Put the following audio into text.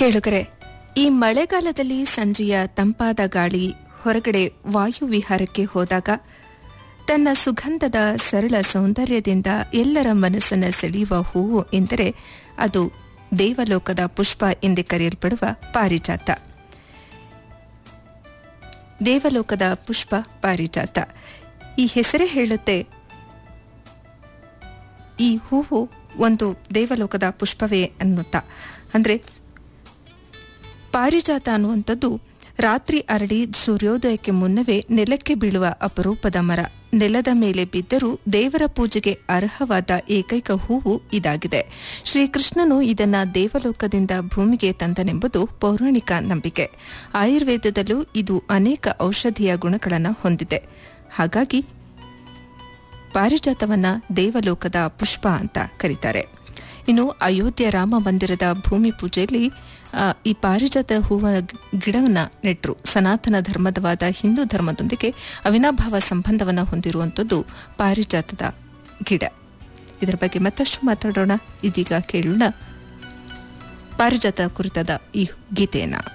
ಕೇಳುಗರೆ ಈ ಮಳೆಗಾಲದಲ್ಲಿ ಸಂಜೆಯ ತಂಪಾದ ಗಾಳಿ ಹೊರಗಡೆ ವಾಯು ವಿಹಾರಕ್ಕೆ ಹೋದಾಗ ತನ್ನ ಸುಗಂಧದ ಸರಳ ಸೌಂದರ್ಯದಿಂದ ಎಲ್ಲರ ಮನಸ್ಸನ್ನು ಸೆಳೆಯುವ ಹೂವು ಎಂದರೆ ಅದು ದೇವಲೋಕದ ಪುಷ್ಪ ಎಂದೇ ಕರೆಯಲ್ಪಡುವ ಪಾರಿಜಾತ ದೇವಲೋಕದ ಪುಷ್ಪ ಪಾರಿಜಾತ ಈ ಹೆಸರೇ ಹೇಳುತ್ತೆ ಈ ಹೂವು ಒಂದು ದೇವಲೋಕದ ಪುಷ್ಪವೇ ಅನ್ನುತ್ತಾ ಅಂದರೆ ಪಾರಿಜಾತ ಅನ್ನುವಂಥದ್ದು ರಾತ್ರಿ ಅರಳಿ ಸೂರ್ಯೋದಯಕ್ಕೆ ಮುನ್ನವೇ ನೆಲಕ್ಕೆ ಬೀಳುವ ಅಪರೂಪದ ಮರ ನೆಲದ ಮೇಲೆ ಬಿದ್ದರೂ ದೇವರ ಪೂಜೆಗೆ ಅರ್ಹವಾದ ಏಕೈಕ ಹೂವು ಇದಾಗಿದೆ ಶ್ರೀಕೃಷ್ಣನು ಇದನ್ನ ದೇವಲೋಕದಿಂದ ಭೂಮಿಗೆ ತಂದನೆಂಬುದು ಪೌರಾಣಿಕ ನಂಬಿಕೆ ಆಯುರ್ವೇದದಲ್ಲೂ ಇದು ಅನೇಕ ಔಷಧೀಯ ಗುಣಗಳನ್ನು ಹೊಂದಿದೆ ಹಾಗಾಗಿ ಪಾರಿಜಾತವನ್ನ ದೇವಲೋಕದ ಪುಷ್ಪ ಅಂತ ಕರೀತಾರೆ ಇನ್ನು ಅಯೋಧ್ಯೆ ರಾಮ ಮಂದಿರದ ಭೂಮಿ ಪೂಜೆಯಲ್ಲಿ ಆ, ಈ ಪಾರಿಜಾತ ಹೂವ ಗಿಡವನ್ನ ನೆಟ್ಟರು ಸನಾತನ ಧರ್ಮದವಾದ ಹಿಂದೂ ಧರ್ಮದೊಂದಿಗೆ ಅವಿನಾಭಾವ ಸಂಬಂಧವನ್ನ ಹೊಂದಿರುವಂಥದ್ದು ಪಾರಿಜಾತದ ಗಿಡ ಇದರ ಬಗ್ಗೆ ಮತ್ತಷ್ಟು ಮಾತಾಡೋಣ ಇದೀಗ ಕೇಳೋಣ ಪಾರಿಜಾತ ಕುರಿತಾದ ಈ ಗೀತೆಯನ್ನ